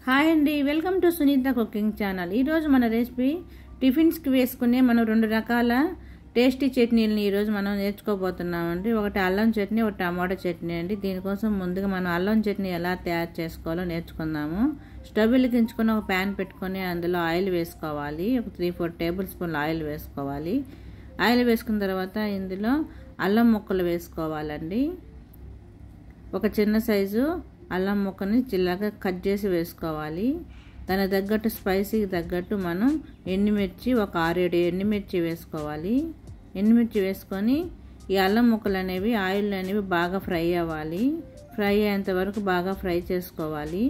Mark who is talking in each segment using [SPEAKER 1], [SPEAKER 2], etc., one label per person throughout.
[SPEAKER 1] hi అండి welcome to Sunitha cooking channel ఈరోజు మన రెసిపీ టిఫిన్స్కి వేసుకునే మనం రెండు రకాల టేస్టీ చట్నీలని ఈరోజు మనం నేర్చుకోబోతున్నామండి ఒకటి అల్లం చట్నీ ఒకటి టమాటా చట్నీ అండి దీనికోసం ముందుగా మనం అల్లం చట్నీ ఎలా తయారు చేసుకోవాలో నేర్చుకుందాము స్టవ్ వెలిగించుకొని ఒక ప్యాన్ పెట్టుకొని అందులో ఆయిల్ వేసుకోవాలి ఒక త్రీ ఫోర్ టేబుల్ స్పూన్లు ఆయిల్ వేసుకోవాలి ఆయిల్ వేసుకున్న తర్వాత ఇందులో అల్లం ముక్కలు వేసుకోవాలండి ఒక చిన్న సైజు అల్లం ముక్కని చిల్లగా కట్ చేసి వేసుకోవాలి దాని తగ్గట్టు స్పైసీకి తగ్గట్టు మనం ఎండుమిర్చి ఒక ఆరేడు ఎండుమిర్చి వేసుకోవాలి ఎండుమిర్చి వేసుకొని ఈ అల్లం ముక్కలు అనేవి ఆయిల్ అనేవి బాగా ఫ్రై అవ్వాలి ఫ్రై అయ్యేంత వరకు బాగా ఫ్రై చేసుకోవాలి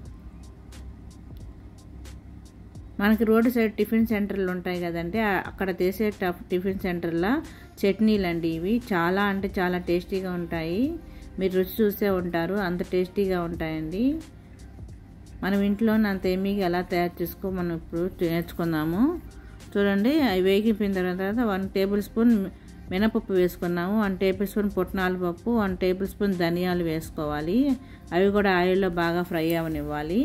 [SPEAKER 1] మనకి రోడ్డు సైడ్ టిఫిన్ సెంటర్లు ఉంటాయి కదండి అక్కడ చేసే టిఫిన్ సెంటర్లో చట్నీలు అండి ఇవి చాలా అంటే చాలా టేస్టీగా ఉంటాయి మీరు రుచి చూసే ఉంటారు అంత టేస్టీగా ఉంటాయండి మనం ఇంట్లోనే అంత ఎమ్మీగా ఎలా తయారు చేసుకో మనం ఇప్పుడు నేర్చుకుందాము చూడండి అవి వేగిపోయిన తర్వాత వన్ టేబుల్ స్పూన్ మినపప్పు వేసుకున్నాము వన్ టేబుల్ స్పూన్ పుట్నాల పప్పు వన్ టేబుల్ స్పూన్ ధనియాలు వేసుకోవాలి అవి కూడా ఆయిల్లో బాగా ఫ్రై అవనివ్వాలి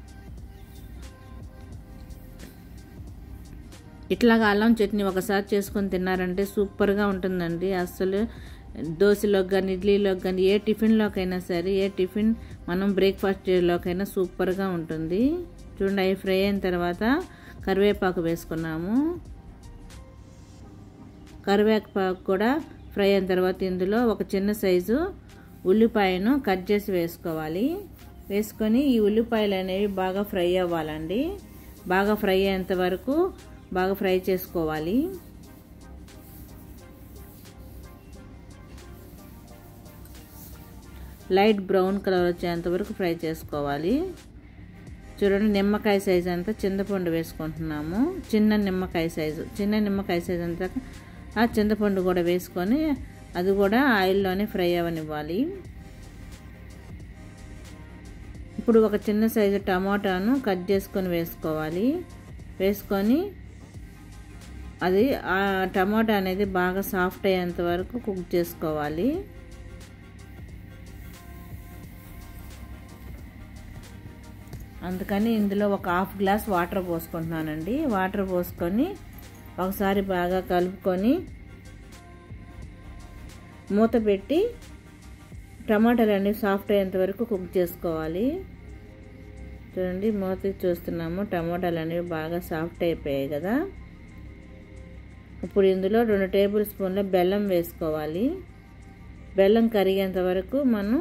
[SPEAKER 1] ఇట్లాగా అల్లం చట్నీ ఒకసారి చేసుకొని తిన్నారంటే సూపర్గా ఉంటుందండి అస్సలు దోశలోకి కానీ ఇడ్లీలోకి కానీ ఏ టిఫిన్లోకైనా సరే ఏ టిఫిన్ మనం బ్రేక్ఫాస్ట్లోకైనా సూపర్గా ఉంటుంది చూడండి అవి ఫ్రై అయిన తర్వాత కరివేపాకు వేసుకున్నాము కరివేపాకు కూడా ఫ్రై అయిన తర్వాత ఇందులో ఒక చిన్న సైజు ఉల్లిపాయను కట్ చేసి వేసుకోవాలి వేసుకొని ఈ ఉల్లిపాయలు అనేవి బాగా ఫ్రై అవ్వాలండి బాగా ఫ్రై అయ్యేంత వరకు బాగా ఫ్రై చేసుకోవాలి లైట్ బ్రౌన్ కలర్ వచ్చేంత వరకు ఫ్రై చేసుకోవాలి చూడండి నిమ్మకాయ సైజు అంతా చింతపండు వేసుకుంటున్నాము చిన్న నిమ్మకాయ సైజు చిన్న నిమ్మకాయ సైజు అంతా ఆ చింతపండు కూడా వేసుకొని అది కూడా ఆయిల్లోనే ఫ్రై అవనివ్వాలి ఇప్పుడు ఒక చిన్న సైజు టమాటాను కట్ చేసుకొని వేసుకోవాలి వేసుకొని అది ఆ టమాటా అనేది బాగా సాఫ్ట్ అయ్యేంత వరకు కుక్ చేసుకోవాలి అందుకని ఇందులో ఒక హాఫ్ గ్లాస్ వాటర్ పోసుకుంటున్నానండి వాటర్ పోసుకొని ఒకసారి బాగా కలుపుకొని మూత పెట్టి టమాటాలు అనేవి సాఫ్ట్ అయ్యేంత వరకు కుక్ చేసుకోవాలి చూడండి మూత చూస్తున్నాము టమాటాలు అనేవి బాగా సాఫ్ట్ అయిపోయాయి కదా ఇప్పుడు ఇందులో రెండు టేబుల్ స్పూన్ల బెల్లం వేసుకోవాలి బెల్లం కరిగేంత వరకు మనం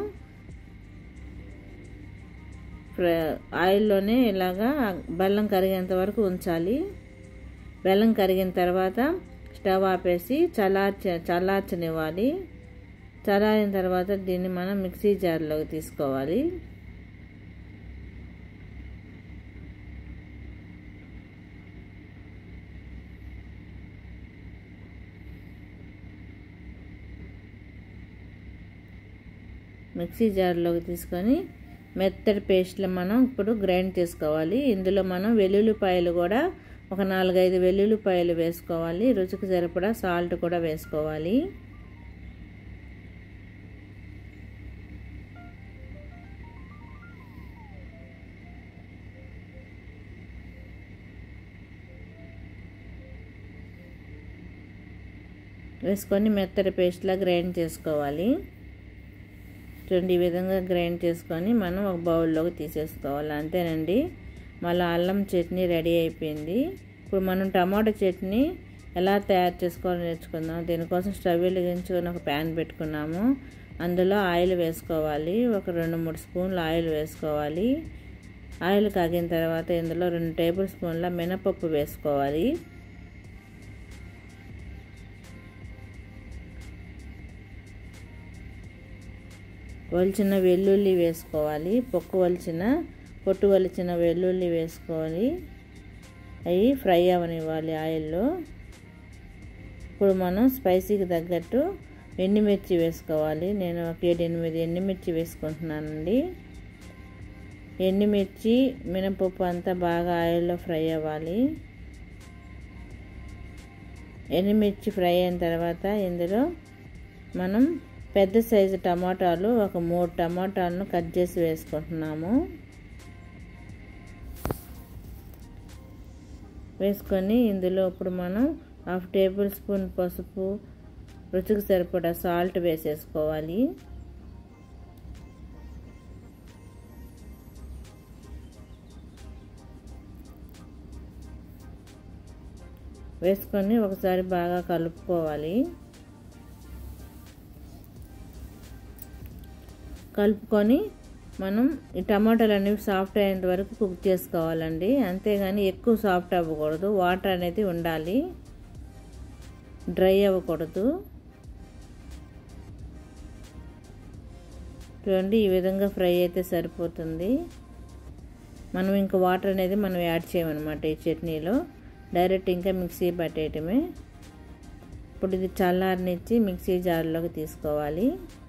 [SPEAKER 1] ఆయిల్లోనే ఇలాగా బెల్లం కరిగేంత వరకు ఉంచాలి బెల్లం కరిగిన తర్వాత స్టవ్ ఆపేసి చల్లార్చ చల్లార్చనివ్వాలి చల్లారిన తర్వాత దీన్ని మనం మిక్సీ జార్లోకి తీసుకోవాలి మిక్సీ జార్లోకి తీసుకొని మెత్తటి పేస్ట్లు మనం ఇప్పుడు గ్రైండ్ చేసుకోవాలి ఇందులో మనం వెల్లుల్లిపాయలు కూడా ఒక నాలుగైదు వెల్లుల్లిపాయలు వేసుకోవాలి రుచికి సరిపడా సాల్ట్ కూడా వేసుకోవాలి వేసుకొని మెత్తటి పేస్ట్లా గ్రైండ్ చేసుకోవాలి చూడండి ఈ విధంగా గ్రైండ్ చేసుకొని మనం ఒక బౌల్లోకి తీసేసుకోవాలి అంతేనండి మళ్ళీ అల్లం చట్నీ రెడీ అయిపోయింది ఇప్పుడు మనం టమాటో చట్నీ ఎలా తయారు చేసుకోవాలో నేర్చుకుందాం దీనికోసం స్టవ్ వెలిగించుకొని ఒక ప్యాన్ పెట్టుకున్నాము అందులో ఆయిల్ వేసుకోవాలి ఒక రెండు మూడు స్పూన్లు ఆయిల్ వేసుకోవాలి ఆయిల్ కాగిన తర్వాత ఇందులో రెండు టేబుల్ స్పూన్ల మినపప్పు వేసుకోవాలి వలిచిన వెల్లుల్లి వేసుకోవాలి పొక్కు వలిచిన పొట్టు వలిచిన వెల్లుల్లి వేసుకోవాలి అవి ఫ్రై అవనివ్వాలి ఆయిల్లో ఇప్పుడు మనం స్పైసీకి తగ్గట్టు ఎండుమిర్చి వేసుకోవాలి నేను ఒక ఏడు ఎనిమిది ఎండుమిర్చి వేసుకుంటున్నానండి ఎండుమిర్చి మినపప్పు అంతా బాగా ఆయిల్లో ఫ్రై అవ్వాలి ఎండుమిర్చి ఫ్రై అయిన తర్వాత ఇందులో మనం పెద్ద సైజు టమాటాలు ఒక మూడు టమాటాలను కట్ చేసి వేసుకుంటున్నాము వేసుకొని ఇందులో ఇప్పుడు మనం హాఫ్ టేబుల్ స్పూన్ పసుపు రుచికి సరిపడా సాల్ట్ వేసేసుకోవాలి వేసుకొని ఒకసారి బాగా కలుపుకోవాలి కలుపుకొని మనం ఈ టమాటాలు అనేవి సాఫ్ట్ అయ్యేంత వరకు కుక్ చేసుకోవాలండి అంతేగాని ఎక్కువ సాఫ్ట్ అవ్వకూడదు వాటర్ అనేది ఉండాలి డ్రై అవ్వకూడదు చూడండి ఈ విధంగా ఫ్రై అయితే సరిపోతుంది మనం ఇంకా వాటర్ అనేది మనం యాడ్ చేయమన్నమాట ఈ చట్నీలో డైరెక్ట్ ఇంకా మిక్సీ పట్టేయటమే ఇప్పుడు ఇది చల్లారనిచ్చి మిక్సీ జార్లోకి తీసుకోవాలి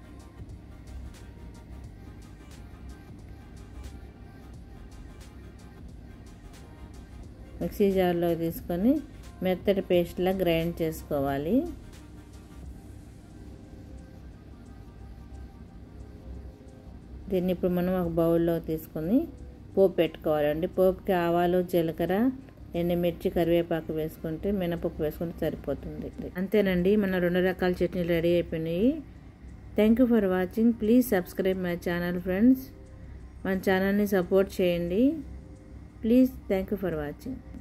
[SPEAKER 1] మిక్సీ జార్లో తీసుకొని మెత్తటి పేస్ట్లా గ్రైండ్ చేసుకోవాలి దీన్ని ఇప్పుడు మనం ఒక బౌల్లో తీసుకొని పోపు పెట్టుకోవాలండి పోపుకి ఆవాలు జీలకర్ర ఎండుమిర్చి కరివేపాకు వేసుకుంటే మినపప్పు వేసుకుంటే సరిపోతుంది అంతేనండి మన రెండు రకాల చట్నీలు రెడీ అయిపోయినాయి thank you for watching please subscribe my channel friends మన ఛానల్ని సపోర్ట్ చేయండి please thank you for watching